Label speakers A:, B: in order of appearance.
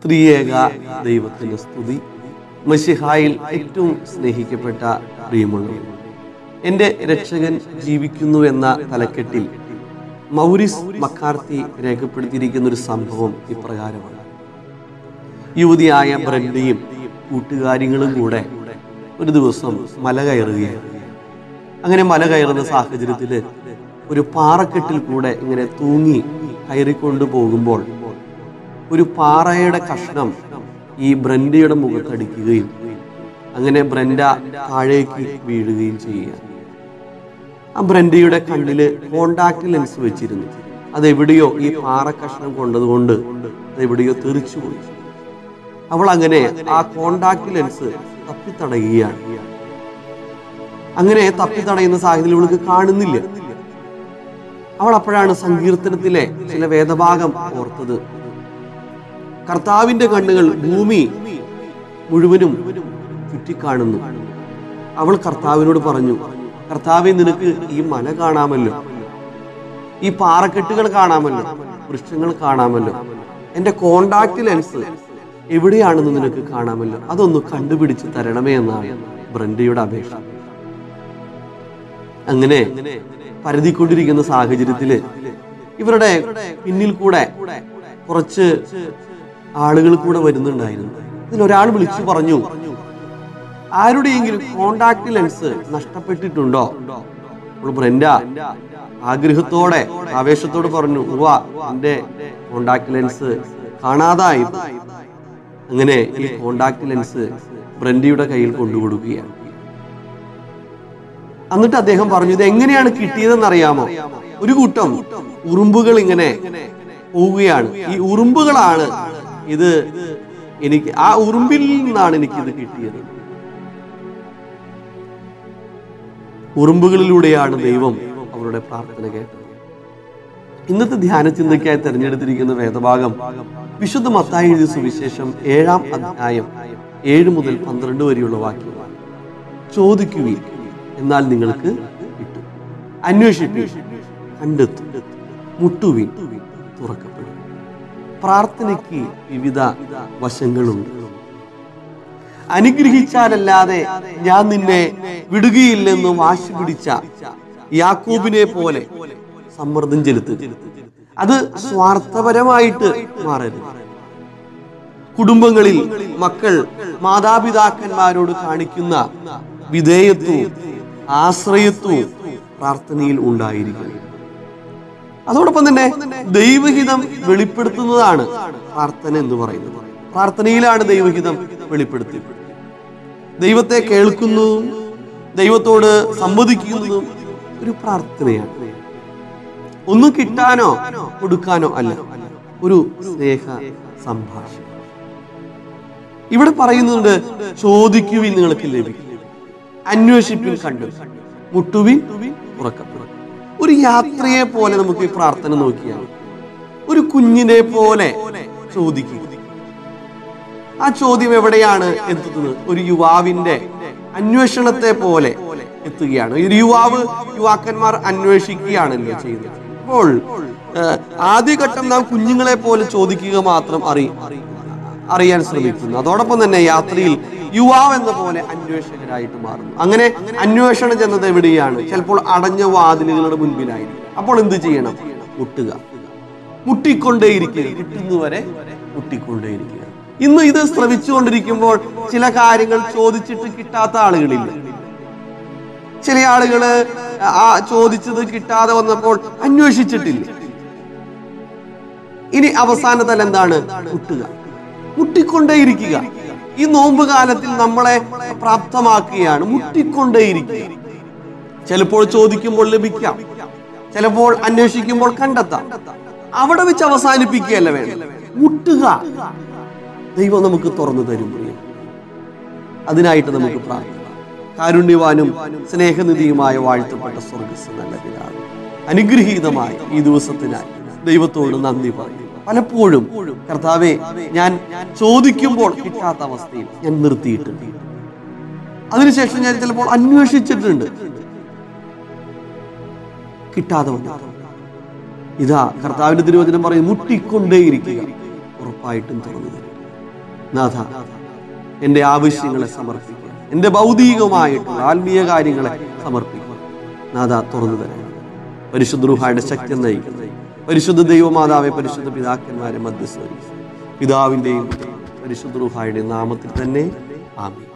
A: ത്രിയേക ദൈവത്തിന്റെ സ്തുതി മഷിഹായിൽ ഏറ്റവും സ്നേഹിക്കപ്പെട്ട പ്രിയമുള്ളവർ എൻ്റെ രക്ഷകൻ ജീവിക്കുന്നു എന്ന തലക്കെട്ടിൽ മൗരിസ് മക്കാർത്തി രേഖപ്പെടുത്തിയിരിക്കുന്ന ഒരു സംഭവം ഇപ്രകാരമാണ് യുവതിയായ ബ്രണ്ടയും കൂട്ടുകാരികളും കൂടെ ഒരു ദിവസം മല കയറുകയാണ് അങ്ങനെ മല കയറുന്ന സാഹചര്യത്തിൽ ഒരു പാറക്കെട്ടിൽ കൂടെ ഇങ്ങനെ തൂങ്ങി കയറിക്കൊണ്ടു പോകുമ്പോൾ ഒരു പാറയുടെ കഷ്ണം ഈ ബ്രൻഡയുടെ മുഖത്തടിക്കുകയും അങ്ങനെ ബ്രൻഡ താഴേക്ക് വീഴുകയും ചെയ്യുക ആ ബ്രൻഡയുടെ കണ്ണില് കോണ്ടാക്ട് ലെൻസ് വെച്ചിരുന്നു അതെവിടെയോ ഈ പാറ കഷ്ണം കൊണ്ടതുകൊണ്ട് അതെവിടെയോ തെറിച്ചുപോയി അവൾ അങ്ങനെ ആ കോണ്ടാക്ട് ലെൻസ് തപ്പിത്തടയുകയാണ് അങ്ങനെ തപ്പിത്തടയുന്ന സാഹചര്യം ഇവൾക്ക് കാണുന്നില്ല അവൾ അപ്പോഴാണ് സങ്കീർത്തനത്തിലെ ചില വേദഭാഗം ഓർത്തത് കർത്താവിന്റെ കണ്ണുകൾ ഭൂമി മുഴുവനും ചുറ്റിക്കാണുന്നു അവൾ കർത്താവിനോട് പറഞ്ഞു കർത്താവെ നിനക്ക് ഈ മല കാണാമല്ലോ ഈ പാറക്കെട്ടുകൾ കാണാമല്ലോ വൃക്ഷങ്ങൾ കാണാമല്ലോ എന്റെ കോണ്ടാക്ട് ലെൻസ് എവിടെയാണെന്ന് നിനക്ക് കാണാമല്ലോ അതൊന്ന് കണ്ടുപിടിച്ച് തരണമേ എന്നാണ് ബ്രണ്ടയുടെ അപേക്ഷ അങ്ങനെ പരതിക്കൊണ്ടിരിക്കുന്ന സാഹചര്യത്തില് ഇവരുടെ പിന്നിൽ കൂടെ കുറച്ച് ആളുകൾ കൂടെ വരുന്നുണ്ടായിരുന്നു ഇതിൽ ഒരാൾ വിളിച്ചു പറഞ്ഞു ആരുടെയെങ്കിലും കോണ്ടാക്ട് ലെൻസ് നഷ്ടപ്പെട്ടിട്ടുണ്ടോ അപ്പോൾ ബ്രൻഡ ആഗ്രഹത്തോടെ ആവേശത്തോട് പറഞ്ഞു ഉവ്വ എന്റെ കോണ്ടാക്ട് ലെൻസ് കാണാതായി അങ്ങനെ ഈ കോണ്ടാക്ട് ലെൻസ് ബ്രൻഡിയുടെ കയ്യിൽ കൊണ്ടുകൊടുക്കുകയാണ് എന്നിട്ട് അദ്ദേഹം പറഞ്ഞു ഇത് എങ്ങനെയാണ് കിട്ടിയതെന്ന് അറിയാമോ ഒരു കൂട്ടം ഉറുമ്പുകൾ ഇങ്ങനെ പോവുകയാണ് ഈ ഉറുമ്പുകളാണ് ഇത് എനിക്ക് ആ ഉറുമ്പിൽ നിന്നാണ് എനിക്ക് ഇത് കിട്ടിയത് ഉറുമ്പുകളിലൂടെയാണ് ദൈവം അവരുടെ പ്രാർത്ഥന കേട്ടത് ഇന്നത്തെ ധ്യാന ചിന്തയ്ക്കായി തിരഞ്ഞെടുത്തിരിക്കുന്ന വേദഭാഗം വിശുദ്ധ മത്തായി എഴുതിയ സുവിശേഷം ഏഴാം അധ്യായം ഏഴ് മുതൽ പന്ത്രണ്ട് വരെയുള്ള വാക്യമാണ് ചോദിക്കുവിൻ എന്നാൽ നിങ്ങൾക്ക് കിട്ടും അന്വേഷിപ്പിൻ കണ്ടെത്തും മുട്ടുവിൻ തുറക്കപ്പെടും പ്രാർത്ഥനയ്ക്ക് വിവിധ വശങ്ങളുണ്ട് അനുഗ്രഹിച്ചാലല്ലാതെ ഞാൻ നിന്നെ വിടുകയില്ലെന്ന് വാശി പിടിച്ച യാക്കോബിനെ പോലെ സമ്മർദ്ദം ചെലുത്തുക അത് സ്വാർത്ഥപരമായിട്ട് മാറരുത് കുടുംബങ്ങളിൽ മക്കൾ മാതാപിതാക്കന്മാരോട് കാണിക്കുന്ന വിധേയത്വവും ആശ്രയത്വവും പ്രാർത്ഥനയിൽ ഉണ്ടായിരിക്കണം അതോടൊപ്പം തന്നെ ദൈവഹിതം വെളിപ്പെടുത്തുന്നതാണ് പ്രാർത്ഥന എന്ന് പറയുന്നത് പ്രാർത്ഥനയിലാണ് ദൈവഹിതം വെളിപ്പെടുത്തിയത് ദൈവത്തെ കേൾക്കുന്നതും ദൈവത്തോട് സംവദിക്കുന്നതും ഒരു പ്രാർത്ഥനയാണ് ഒന്നും കിട്ടാനോ കൊടുക്കാനോ അല്ല ഒരു സ്നേഹ സംഭാഷണം ഇവിടെ പറയുന്നുണ്ട് ചോദിക്കുവിൻ നിങ്ങൾക്ക് ലഭിക്കും അന്വേഷിപ്പിൻ കണ്ടു മുട്ടുവിൻ ഉറക്കപ്പെടും ഒരു യാത്രയെ പോലെ നമുക്ക് ഈ പ്രാർത്ഥന നോക്കിയാൽ ഒരു കുഞ്ഞിനെ പോലെ ചോദിക്കുക ആ ചോദ്യം എവിടെയാണ് എത്തുന്നത് ഒരു യുവാവിന്റെ അന്വേഷണത്തെ പോലെ എത്തുകയാണ് ഒരു യുവാവ് യുവാക്കന്മാർ അന്വേഷിക്കുകയാണല്ലോ ചെയ്യുന്നത് അപ്പോൾ ഏഹ്, ആദ്യഘട്ടം നാം കുഞ്ഞുങ്ങളെ പോലെ ചോദിക്കുക മാത്രം അറി അറിയാൻ ശ്രമിക്കുന്നു അതോടൊപ്പം തന്നെ യാത്രയിൽ യുവാവ് എന്ന പോലെ അന്വേഷകരായിട്ട് മാറുന്നു അങ്ങനെ അന്വേഷണം ചെന്നത് എവിടെയാണ് ചിലപ്പോൾ അടഞ്ഞ വാതിലുകളുടെ മുൻപിലായിരിക്കും അപ്പോൾ എന്ത് ചെയ്യണം മുട്ടുക മുട്ടിക്കൊണ്ടേയിരിക്കുക കിട്ടുന്നവരെ മുട്ടിക്കൊണ്ടേയിരിക്കുക ഇന്ന് ഇത് ശ്രമിച്ചുകൊണ്ടിരിക്കുമ്പോൾ ചില കാര്യങ്ങൾ ചോദിച്ചിട്ട് കിട്ടാത്ത ആളുകളില്ല ചില ആളുകള് ആ ചോദിച്ചത് കിട്ടാതെ വന്നപ്പോൾ അന്വേഷിച്ചിട്ടില്ല ഇനി അവസാന തലം എന്താണ് മുട്ടുക മുട്ടിക്കൊണ്ടേയിരിക്കുക ഈ നോമ്പ് കാലത്തിൽ നമ്മളെ പ്രാപ്തമാക്കുകയാണ് മുട്ടിക്കൊണ്ടേയിരിക്കുക ചിലപ്പോൾ ചോദിക്കുമ്പോൾ ലഭിക്കാം ചിലപ്പോൾ അന്വേഷിക്കുമ്പോൾ കണ്ടെത്താം അവിടെ വെച്ച് അവസാനിപ്പിക്കുകയല്ല വേണം മുട്ടുക ദൈവം നമുക്ക് തുറന്നു തരും പ്രിയ അതിനായിട്ട് നമുക്ക് പ്രാർത്ഥിക്കാം കാരുണ്യവാനും സ്നേഹനിധിയുമായ വാഴ്ത്തപ്പെട്ട സ്വർഗസ് നല്ല പിതാവ് അനുഗ്രഹീതമായി ഈ ദിവസത്തിനായി ദൈവത്തോട് നന്ദി പറയും പലപ്പോഴും കർത്താവെ ഞാൻ ചോദിക്കുമ്പോൾ കിട്ടാത്ത അവസ്ഥയിൽ ഞാൻ നിർത്തിയിട്ടുണ്ട് അതിനുശേഷം ഞാൻ ചിലപ്പോൾ അന്വേഷിച്ചിട്ടുണ്ട് കിട്ടാതെ വന്നു ഇതാ കർത്താവിന്റെ തിരുവചനം പറയും മുട്ടിക്കൊണ്ടേയിരിക്കുക ഉറപ്പായിട്ടും തുറന്നു തരും നാഥ എൻ്റെ ആവശ്യങ്ങളെ സമർപ്പിക്കുക എൻ്റെ ഭൗതികമായിട്ടുള്ള ആത്മീയ കാര്യങ്ങളെ സമർപ്പിക്കുക നാഥ തുറന്നു തരാം പരിശുദ്ധ റുഹായുടെ ശക്തി നയിക്കുന്നത് പരിശുദ്ധ ദൈവമാതാവെ പരിശുദ്ധ പിതാക്കന്മാരെ മധ്യസ്ഥ പിതാവിൻ്റെയും പരിശുദ്ധ റുഹായുടെയും നാമത്തിൽ തന്നെ ആമീൻ